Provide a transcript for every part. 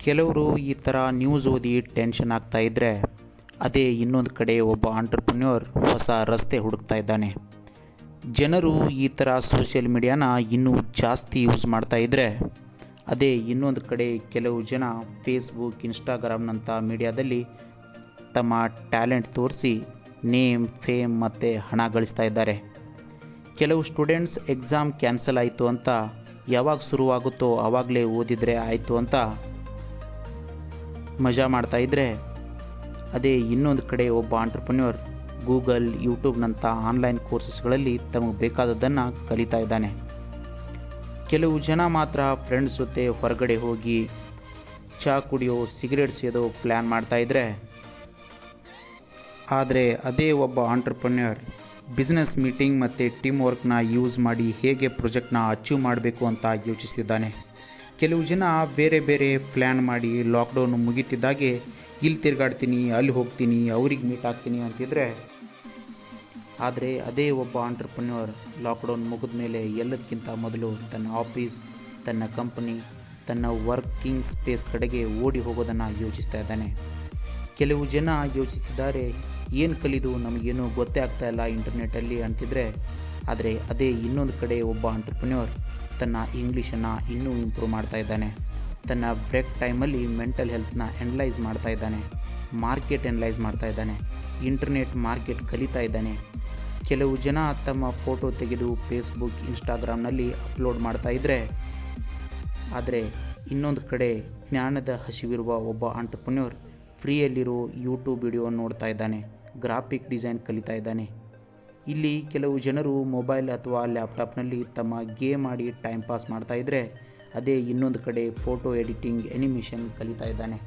ಕೆಲವರು ಈ ಥರ ನ್ಯೂಸ್ ಓದಿ ಟೆನ್ಷನ್ ಆಗ್ತಾ ಇದ್ದರೆ ಅದೇ ಇನ್ನೊಂದು ಕಡೆ ಒಬ್ಬ ಆಂಟ್ರಪ್ರನ್ಯೂರ್ ಹೊಸ ರಸ್ತೆ ಹುಡುಕ್ತಾ ಇದ್ದಾನೆ ಜನರು ಈ ಥರ ಸೋಷಿಯಲ್ ಮೀಡಿಯಾನ ಇನ್ನೂ ಜಾಸ್ತಿ ಯೂಸ್ ಮಾಡ್ತಾ ಇದ್ದರೆ ಅದೇ ಇನ್ನೊಂದು ಕಡೆ ಕೆಲವು ಜನ ಫೇಸ್ಬುಕ್ ಇನ್ಸ್ಟಾಗ್ರಾಮ್ನಂಥ ಮೀಡಿಯಾದಲ್ಲಿ ತಮ್ಮ ಟ್ಯಾಲೆಂಟ್ ತೋರಿಸಿ ನೇಮ್ ಫೇಮ್ ಮತ್ತು ಹಣ ಗಳಿಸ್ತಾ ಇದ್ದಾರೆ ಕೆಲವು ಸ್ಟೂಡೆಂಟ್ಸ್ ಎಕ್ಸಾಮ್ ಕ್ಯಾನ್ಸಲ್ ಆಯಿತು ಅಂತ ಯಾವಾಗ ಶುರುವಾಗುತ್ತೋ ಆವಾಗಲೇ ಓದಿದರೆ ಆಯಿತು ಅಂತ ಮಜಾ ಮಾಡ್ತಾ ಇದ್ದರೆ ಅದೇ ಇನ್ನೊಂದು ಕಡೆ ಒಬ್ಬ ಆಂಟ್ರಪ್ರನ್ಯೂರ್ ಗೂಗಲ್ ಯೂಟ್ಯೂಬ್ನಂಥ ಆನ್ಲೈನ್ ಕೋರ್ಸಸ್ಗಳಲ್ಲಿ ತಮಗೆ ಬೇಕಾದದ್ದನ್ನು ಕಲಿತಾ ಇದ್ದಾನೆ ಕೆಲವು ಜನ ಮಾತ್ರ ಫ್ರೆಂಡ್ಸ್ ಜೊತೆ ಹೊರಗಡೆ ಹೋಗಿ ಚಹಾ ಕುಡಿಯೋ ಸಿಗರೇಟ್ ಸೇದೋ ಪ್ಲ್ಯಾನ್ ಮಾಡ್ತಾ ಇದ್ದರೆ ಆದರೆ ಅದೇ ಒಬ್ಬ ಆಂಟ್ರಪ್ರನ್ಯೂರ್ ಬಿಸ್ನೆಸ್ ಮೀಟಿಂಗ್ ಮತ್ತು ಟೀಮ್ ವರ್ಕ್ನ ಯೂಸ್ ಮಾಡಿ ಹೇಗೆ ಪ್ರಾಜೆಕ್ಟ್ನ ಅಚೀವ್ ಮಾಡಬೇಕು ಅಂತ ಯೋಚಿಸಿದ್ದಾನೆ ಕೆಲವು ಜನ ಬೇರೆ ಬೇರೆ ಪ್ಲ್ಯಾನ್ ಮಾಡಿ ಲಾಕ್ಡೌನ್ ಮುಗಿತಿದ್ದಾಗೆ ಇಲ್ಲಿ ತಿರುಗಾಡ್ತೀನಿ ಅಲ್ಲಿ ಹೋಗ್ತೀನಿ ಅವ್ರಿಗೆ ಮೀಟ್ ಆಗ್ತೀನಿ ಅಂತಿದ್ರೆ ಆದರೆ ಅದೇ ಒಬ್ಬ ಆಂಟ್ರಪ್ರನ್ಯೂರ್ ಲಾಕ್ಡೌನ್ ಮುಗಿದ ಮೇಲೆ ಎಲ್ಲದಕ್ಕಿಂತ ಮೊದಲು ತನ್ನ ಆಫೀಸ್ ತನ್ನ ಕಂಪನಿ ತನ್ನ ವರ್ಕಿಂಗ್ ಸ್ಪೇಸ್ ಕಡೆಗೆ ಓಡಿ ಹೋಗೋದನ್ನು ಯೋಚಿಸ್ತಾ ಇದ್ದಾನೆ ಕೆಲವು ಜನ ಯೋಚಿಸಿದ್ದಾರೆ ಏನು ಕಲಿದು ನಮಗೇನು ಗೊತ್ತೇ ಆಗ್ತಾ ಇಲ್ಲ ಇಂಟರ್ನೆಟ್ಟಲ್ಲಿ ಅಂತಿದ್ರೆ ಆದರೆ ಅದೇ ಇನ್ನೊಂದು ಕಡೆ ಒಬ್ಬ ಆಂಟ್ರಪ್ರನ್ಯೂರ್ ತನ್ನ ಇಂಗ್ಲೀಷನ್ನು ಇನ್ನೂ ಇಂಪ್ರೂವ್ ಮಾಡ್ತಾ ಇದ್ದಾನೆ ತನ್ನ ಬ್ರೇಕ್ ಟೈಮಲ್ಲಿ ಮೆಂಟಲ್ ಹೆಲ್ತ್ನ ಎನಲೈಸ್ ಮಾಡ್ತಾ ಇದ್ದಾನೆ ಮಾರ್ಕೆಟ್ ಎನಲೈಸ್ ಮಾಡ್ತಾ ಇದ್ದಾನೆ ಇಂಟರ್ನೆಟ್ ಮಾರ್ಕೆಟ್ ಕಲಿತಾ ಇದ್ದಾನೆ ಕೆಲವು ಜನ ತಮ್ಮ ಫೋಟೋ ತೆಗೆದು ಫೇಸ್ಬುಕ್ ಇನ್ಸ್ಟಾಗ್ರಾಮ್ನಲ್ಲಿ ಅಪ್ಲೋಡ್ ಮಾಡ್ತಾ ಇದ್ದರೆ ಆದರೆ ಇನ್ನೊಂದು ಕಡೆ ಜ್ಞಾನದ ಹಸಿವಿರುವ ಒಬ್ಬ ಆಂಟ್ರಪ್ರನ್ಯೂರ್ ಫ್ರೀಯಲ್ಲಿರೋ ಯೂಟ್ಯೂಬ್ ವಿಡಿಯೋ ನೋಡ್ತಾ ಇದ್ದಾನೆ ಗ್ರಾಫಿಕ್ ಡಿಸೈನ್ ಕಲಿತಾ ಇದ್ದಾನೆ ಇಲ್ಲಿ ಕೆಲವು ಜನರು ಮೊಬೈಲ್ ಅಥವಾ ಲ್ಯಾಪ್ಟಾಪ್ನಲ್ಲಿ ತಮ್ಮ ಗೇಮ್ ಆಡಿ ಟೈಮ್ ಪಾಸ್ ಮಾಡ್ತಾ ಇದ್ದರೆ ಅದೇ ಇನ್ನೊಂದು ಕಡೆ ಫೋಟೋ ಎಡಿಟಿಂಗ್ ಎನಿಮೇಷನ್ ಕಲಿತಾ ಇದ್ದಾನೆ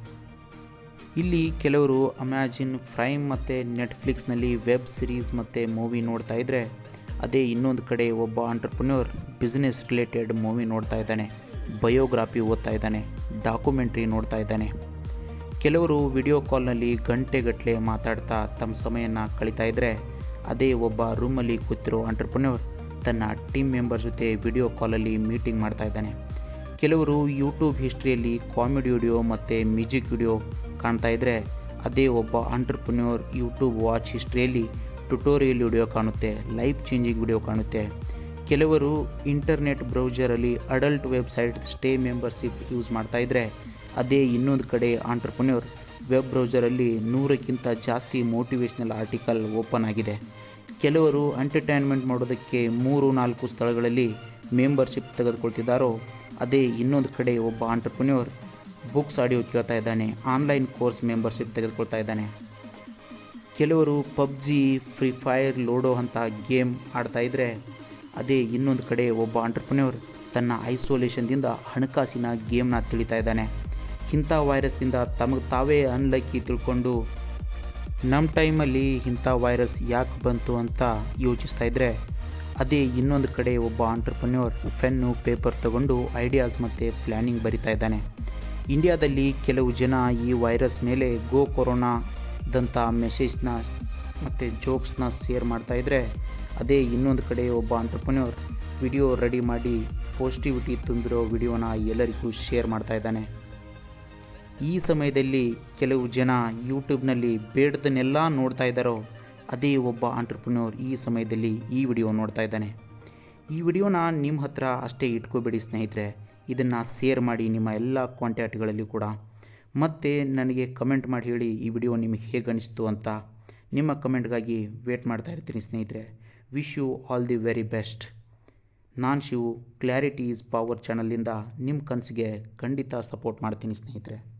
ಇಲ್ಲಿ ಕೆಲವರು ಅಮ್ಯಾಜಿನ್ ಪ್ರೈಮ್ ಮತ್ತು ನೆಟ್ಫ್ಲಿಕ್ಸ್ನಲ್ಲಿ ವೆಬ್ ಸಿರೀಸ್ ಮತ್ತು ಮೂವಿ ನೋಡ್ತಾ ಇದ್ದರೆ ಅದೇ ಇನ್ನೊಂದು ಕಡೆ ಒಬ್ಬ ಆಂಟ್ರಪ್ರನ್ಯೂರ್ ಬಿಸ್ನೆಸ್ ರಿಲೇಟೆಡ್ ಮೂವಿ ನೋಡ್ತಾ ಇದ್ದಾನೆ ಬಯೋಗ್ರಾಫಿ ಓದ್ತಾ ಇದ್ದಾನೆ ಡಾಕ್ಯುಮೆಂಟ್ರಿ ನೋಡ್ತಾ ಇದ್ದಾನೆ ಕೆಲವರು ವಿಡಿಯೋ ಕಾಲ್ನಲ್ಲಿ ಗಂಟೆಗಟ್ಟಲೆ ಮಾತಾಡ್ತಾ ತಮ್ಮ ಸಮಯನ ಕಳೀತಾ ಇದ್ದರೆ ಅದೇ ಒಬ್ಬ ರೂಮಲ್ಲಿ ಕೂತಿರೋ ಆಂಟ್ರಪ್ರನ್ಯೂರ್ ತನ್ನ ಟೀಮ್ ಮೆಂಬರ್ ಜೊತೆ ವಿಡಿಯೋ ಕಾಲಲ್ಲಿ ಮೀಟಿಂಗ್ ಮಾಡ್ತಾ ಇದ್ದಾನೆ ಕೆಲವರು ಯೂಟ್ಯೂಬ್ ಹಿಸ್ಟ್ರಿಯಲ್ಲಿ ಕಾಮಿಡಿ ವಿಡಿಯೋ ಮತ್ತು ಮ್ಯೂಸಿಕ್ ವಿಡಿಯೋ ಕಾಣ್ತಾ ಇದ್ದರೆ ಅದೇ ಒಬ್ಬ ಆಂಟ್ರಪ್ರನ್ಯೂರ್ ಯೂಟ್ಯೂಬ್ ವಾಚ್ ಹಿಸ್ಟ್ರಿಯಲ್ಲಿ ಟ್ಯುಟೋರಿಯಲ್ ವಿಡಿಯೋ ಕಾಣುತ್ತೆ ಲೈಫ್ ಚೇಂಜಿಂಗ್ ವಿಡಿಯೋ ಕಾಣುತ್ತೆ ಕೆಲವರು ಇಂಟರ್ನೆಟ್ ಬ್ರೌಸರಲ್ಲಿ adult website stay membership use ಮಾಡ್ತಾ ಇದ್ದರೆ ಅದೇ ಇನ್ನೊಂದು ಕಡೆ ಆಂಟ್ರಪ್ರನ್ಯೂರ್ ವೆಬ್ ಬ್ರೌಸರಲ್ಲಿ ನೂರಕ್ಕಿಂತ ಜಾಸ್ತಿ ಮೋಟಿವೇಶ್ನಲ್ ಆರ್ಟಿಕಲ್ ಓಪನ್ ಆಗಿದೆ ಕೆಲವರು ಎಂಟರ್ಟೈನ್ಮೆಂಟ್ ಮಾಡೋದಕ್ಕೆ ಮೂರು ನಾಲ್ಕು ಸ್ಥಳಗಳಲ್ಲಿ ಮೆಂಬರ್ಶಿಪ್ ತೆಗೆದುಕೊಳ್ತಿದ್ದಾರೋ ಅದೇ ಇನ್ನೊಂದು ಕಡೆ ಒಬ್ಬ ಆಂಟ್ರಪ್ರನ್ಯೂರ್ ಬುಕ್ಸ್ ಆಡಿಯೋ ಕೇಳ್ತಾ ಇದ್ದಾನೆ ಆನ್ಲೈನ್ ಕೋರ್ಸ್ ಮೆಂಬರ್ಶಿಪ್ ತೆಗೆದುಕೊಳ್ತಾ ಇದ್ದಾನೆ ಕೆಲವರು ಪಬ್ಜಿ ಫ್ರೀ ಫೈರ್ ಲೂಡೋ ಅಂತ ಗೇಮ್ ಆಡ್ತಾ ಇದ್ದರೆ ಅದೇ ಇನ್ನೊಂದು ಕಡೆ ಒಬ್ಬ ಆಂಟ್ರಪ್ರನ್ಯೂರ್ ತನ್ನ ಐಸೋಲೇಷನ್ದಿಂದ ಹಣಕಾಸಿನ ಗೇಮ್ನ ತಿಳಿತಾ ಇದ್ದಾನೆ ಇಂಥ ವೈರಸ್ದಿಂದ ತಮಗೆ ತಾವೇ ಅನ್ಲಕ್ಕಿ ತಿಳ್ಕೊಂಡು ನಮ್ಮ ಟೈಮಲ್ಲಿ ಇಂಥ ವೈರಸ್ ಯಾಕೆ ಬಂತು ಅಂತ ಯೋಚಿಸ್ತಾ ಇದ್ದರೆ ಅದೇ ಇನ್ನೊಂದು ಕಡೆ ಒಬ್ಬ ಆಂಟ್ರಪ್ರನ್ಯೂರ್ ಪೆನ್ನು ಪೇಪರ್ ತಗೊಂಡು ಐಡಿಯಾಸ್ ಮತ್ತು ಪ್ಲ್ಯಾನಿಂಗ್ ಬರಿತಾ ಇದ್ದಾನೆ ಇಂಡಿಯಾದಲ್ಲಿ ಕೆಲವು ಜನ ಈ ವೈರಸ್ ಮೇಲೆ ಗೋ ಕೊರೋನಾದಂಥ ಮೆಸೇಜ್ನ ಮತ್ತು ಜೋಕ್ಸ್ನ ಶೇರ್ ಮಾಡ್ತಾ ಇದ್ದರೆ ಅದೇ ಇನ್ನೊಂದು ಕಡೆ ಒಬ್ಬ ಆಂಟ್ರಪ್ರನ್ಯೂರ್ ವಿಡಿಯೋ ರೆಡಿ ಮಾಡಿ ಪಾಸಿಟಿವಿಟಿ ತುಂಬಿರೋ ವಿಡಿಯೋನ ಎಲ್ಲರಿಗೂ ಶೇರ್ ಮಾಡ್ತಾ ಇದ್ದಾನೆ ಈ ಸಮಯದಲ್ಲಿ ಕೆಲವು ಜನ ಯೂಟ್ಯೂಬ್ನಲ್ಲಿ ಬೇಡದನ್ನೆಲ್ಲ ನೋಡ್ತಾ ಇದ್ದಾರೋ ಅದೇ ಒಬ್ಬ ಆಂಟ್ರಪ್ರನ್ಯೂರ್ ಈ ಸಮಯದಲ್ಲಿ ಈ ವಿಡಿಯೋ ನೋಡ್ತಾ ಇದ್ದಾನೆ ಈ ವಿಡಿಯೋನ ನಿಮ್ಮ ಹತ್ರ ಅಷ್ಟೇ ಇಟ್ಕೋಬೇಡಿ ಸ್ನೇಹಿತರೆ ಇದನ್ನು ಶೇರ್ ಮಾಡಿ ನಿಮ್ಮ ಎಲ್ಲ ಕಾಂಟ್ಯಾಕ್ಟ್ಗಳಲ್ಲಿ ಕೂಡ ಮತ್ತು ನನಗೆ ಕಮೆಂಟ್ ಮಾಡಿ ಹೇಳಿ ಈ ವಿಡಿಯೋ ನಿಮಗೆ ಹೇಗೆ ಅನಿಸ್ತು ಅಂತ ನಿಮ್ಮ ಕಮೆಂಟ್ಗಾಗಿ ವೇಟ್ ಮಾಡ್ತಾ ಇರ್ತೀನಿ ಸ್ನೇಹಿತರೆ wish you all the very best ನಾನು ಶಿವು ಕ್ಲಾರಿಟಿ ಈಸ್ ಪವರ್ ಚಾನಲಿಂದ ನಿಮ್ಮ ಕನಸಿಗೆ ಖಂಡಿತ ಸಪೋರ್ಟ್ ಮಾಡ್ತೀನಿ ಸ್ನೇಹಿತರೆ